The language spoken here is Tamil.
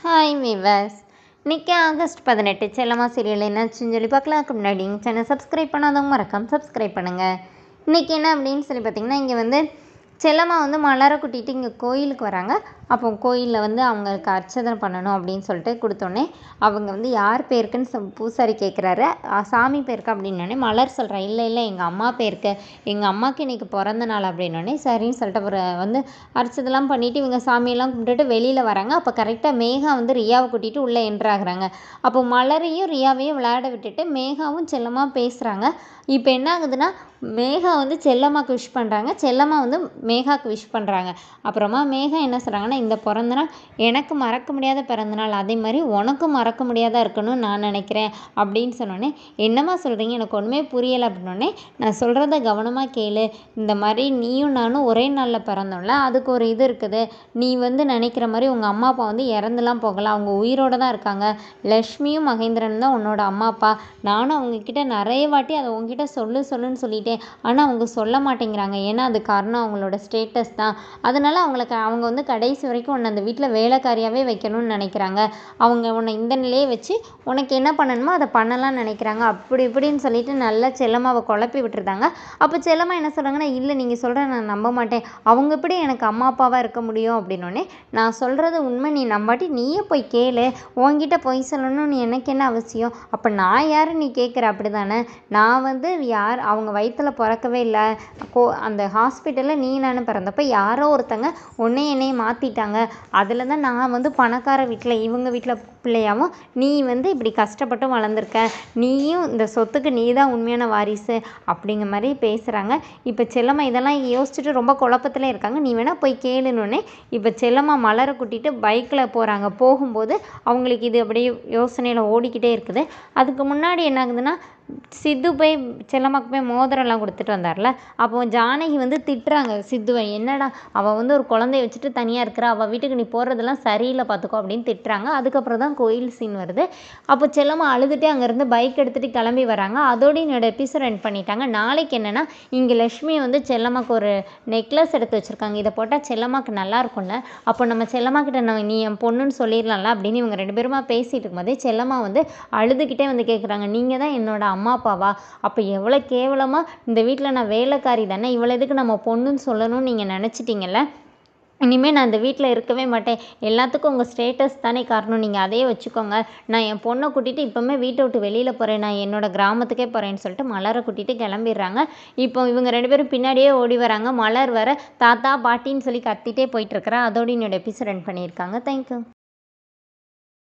ஹாய் வீவர்ஸ் இன்னைக்கு ஆகஸ்ட் பதினெட்டு செல்லம்மா சீரியல் என்னாச்சுன்னு சொல்லி பார்க்கலாம் அதுக்கு முன்னாடி எங்கள் சேனல் சப்ஸ்கிரைப் பண்ணாதவங்க மறக்காம சப்ஸ்கிரைப் பண்ணுங்கள் இன்றைக்கி என்ன அப்படின்னு சொல்லி பார்த்தீங்கன்னா இங்கே வந்து செல்லம்மா வந்து மலரை கூட்டிகிட்டு இங்கே கோயிலுக்கு வராங்க அப்போ கோயிலில் வந்து அவங்களுக்கு அர்ச்சனை பண்ணணும் அப்படின்னு சொல்லிட்டு கொடுத்தோன்னே அவங்க வந்து யார் பேருக்குன்னு சொ- பூசாரி கேட்குறாரு சாமி பேருக்கு அப்படின்னோடனே மலர் சொல்கிறா இல்லை இல்லை எங்கள் அம்மா பேருக்கு எங்கள் அம்மாவுக்கு இன்றைக்கி பிறந்த நாள் அப்படின்னோடனே சரின்னு சொல்லிட்டு அப்புறம் வந்து அர்ச்சதெல்லாம் பண்ணிவிட்டு இவங்க சாமியெல்லாம் கும்பிட்டுட்டு வெளியில் வராங்க அப்போ கரெக்டாக மேகா வந்து ரியாவை கூட்டிகிட்டு உள்ளே என்ட்ராகிறாங்க அப்போ மலரையும் ரியாவையும் விளையாட விட்டுட்டு மேகாவும் செல்லமாக பேசுகிறாங்க இப்போ என்ன ஆகுதுன்னா மேகா வந்து செல்லம்மாக்கு விஷ் பண்ணுறாங்க செல்லம்மா வந்து மேகாக்கு விஷ் பண்ணுறாங்க அப்புறமா மேகா என்ன சொல்கிறாங்கன்னா இந்த பிறந்த நாள் எனக்கு மறக்க முடியாத பிறந்த நாள் அதே மாதிரி உனக்கும் மறக்க முடியாதா இருக்கணும்னு நான் நினைக்கிறேன் அப்படின்னு சொன்னோடனே என்னம்மா சொல்கிறீங்க எனக்கு ஒன்றுமே புரியலை அப்படின்னோடனே நான் சொல்கிறத கவனமாக கேளு இந்த மாதிரி நீயும் நானும் ஒரே நாளில் பிறந்தோம்ல அதுக்கு ஒரு இது இருக்குது நீ வந்து நினைக்கிற மாதிரி உங்கள் அம்மா அப்பா வந்து இறந்துலாம் போகலாம் அவங்க உயிரோட தான் இருக்காங்க லக்ஷ்மியும் மகேந்திரன் தான் உன்னோட அம்மா அப்பா நானும் அவங்கக்கிட்ட நிறைய வாட்டி அதை உங்ககிட்ட சொல்லு சொல்லுன்னு சொல்லிட்டேன் ஆனால் அவங்க சொல்ல மாட்டேங்கிறாங்க ஏன்னா அது காரணம் அவங்களோட ஸ்டேட்டஸ் தான் அதனால அவங்களுக்கு அவங்க வந்து கடைசி வரைக்கும் உன்னை அந்த வீட்டில் வேலைக்காரியாகவே வைக்கணும்னு நினைக்கிறாங்க அவங்க உன்னை இந்த நிலையை வச்சு உனக்கு என்ன பண்ணணுமோ அதை பண்ணலாம்னு நினைக்கிறாங்க அப்படி இப்படின்னு சொல்லிட்டு நல்லா செல்லம்மாவை குழப்பி விட்டுருந்தாங்க அப்போ செல்லம்மா என்ன சொல்கிறாங்கன்னா இல்லை நீங்கள் சொல்கிற நான் நம்ப மாட்டேன் அவங்க எப்படி எனக்கு அம்மா அப்பாவாக இருக்க முடியும் அப்படின்னோடனே நான் சொல்கிறது உண்மை நீ நம்பாட்டி நீயே போய் கேளு உன்கிட்ட பொய் சொல்லணும்னு எனக்கு என்ன அவசியம் அப்போ நான் யார் நீ கேட்குற அப்படி தானே நான் வந்து யார் அவங்க வயித்துல பிறக்கவே இல்லை கோ அந்த ஹாஸ்பிட்டலில் நீ நான் பிறந்தப்ப யாரோ ஒருத்தங்க உன்னை என்னையும் மாற்றிட்டாங்க அதில் தான் நான் வந்து பணக்கார வீட்டில் இவங்க வீட்டில் பிள்ளையாவும் நீ வந்து இப்படி கஷ்டப்பட்டு வளர்ந்துருக்க நீயும் இந்த சொத்துக்கு நீ தான் உண்மையான வாரிசு அப்படிங்கிற மாதிரி பேசுகிறாங்க இப்போ செல்லம்மா இதெல்லாம் யோசிச்சுட்டு ரொம்ப குழப்பத்துல இருக்காங்க நீ வேணால் போய் கேளுன்னொன்னே இப்போ செல்லம்மா மலரை கூட்டிகிட்டு பைக்கில் போகிறாங்க போகும்போது அவங்களுக்கு இது அப்படியே யோசனையில் ஓடிக்கிட்டே இருக்குது அதுக்கு முன்னாடி என்ன ஆகுதுன்னா சித்து போய் செல்லம்மாக்கு போய் மோதிரம்லாம் கொடுத்துட்டு வந்தார்ல அப்போ ஜானகி வந்து திட்டுறாங்க சித்துவை என்னடா அவள் வந்து ஒரு குழந்தைய வச்சுட்டு தனியாக இருக்கிறா அவள் வீட்டுக்கு நீ போகிறதெல்லாம் சரியில்லை பார்த்துக்கோ அப்படின்னு திட்டுறாங்க அதுக்கப்புறம் தான் கோயில் சீன் வருது அப்போ செல்லம்மா அழுதுகிட்டே அங்கேருந்து பைக் எடுத்துகிட்டு கிளம்பி வராங்க அதோட என்னோட எபிசோட் எண்ட் பண்ணிட்டாங்க நாளைக்கு என்னென்னா இங்கே லக்ஷ்மி வந்து செல்லம்மாக்கு ஒரு நெக்லஸ் எடுத்து வச்சுருக்காங்க இதை போட்டால் செல்லம்மாக்கு நல்லா இருக்கும்ல அப்போ நம்ம செல்லம்மா கிட்ட நம்ம நீ என் பொண்ணுன்னு சொல்லிடலாம்ல அப்படின்னு இவங்க ரெண்டு பேருமா பேசிகிட்டு இருக்கும்போதே செல்லம்மா வந்து அழுதுகிட்டே வந்து கேட்குறாங்க நீங்கள் தான் என்னோட அம்மா அப்பாவா அப்போ எவ்வளோ கேவலமாக இந்த வீட்டில் நான் வேலைக்காரி தானே இவ்வளோ இதுக்கு நம்ம பொண்ணுன்னு சொல்லணும்னு நீங்கள் நினச்சிட்டிங்கல்ல இனிமேல் நான் இந்த வீட்டில் இருக்கவே மாட்டேன் எல்லாத்துக்கும் உங்கள் ஸ்டேட்டஸ் தானே காரணம் நீங்கள் அதையே வச்சுக்கோங்க நான் என் பொண்ணை கூட்டிகிட்டு இப்போவுமே வீட்டை விட்டு வெளியில் போகிறேன் நான் என்னோட கிராமத்துக்கே போகிறேன்னு சொல்லிட்டு மலரை கூட்டிகிட்டு கிளம்பிடுறாங்க இப்போ இவங்க ரெண்டு பேரும் பின்னாடியே ஓடி வராங்க மலர் வர தாத்தா பாட்டின்னு சொல்லி கத்திட்டே போயிட்டுருக்குறா அதோட என்னோட எபிசோட் ரன் பண்ணியிருக்காங்க தேங்க்யூ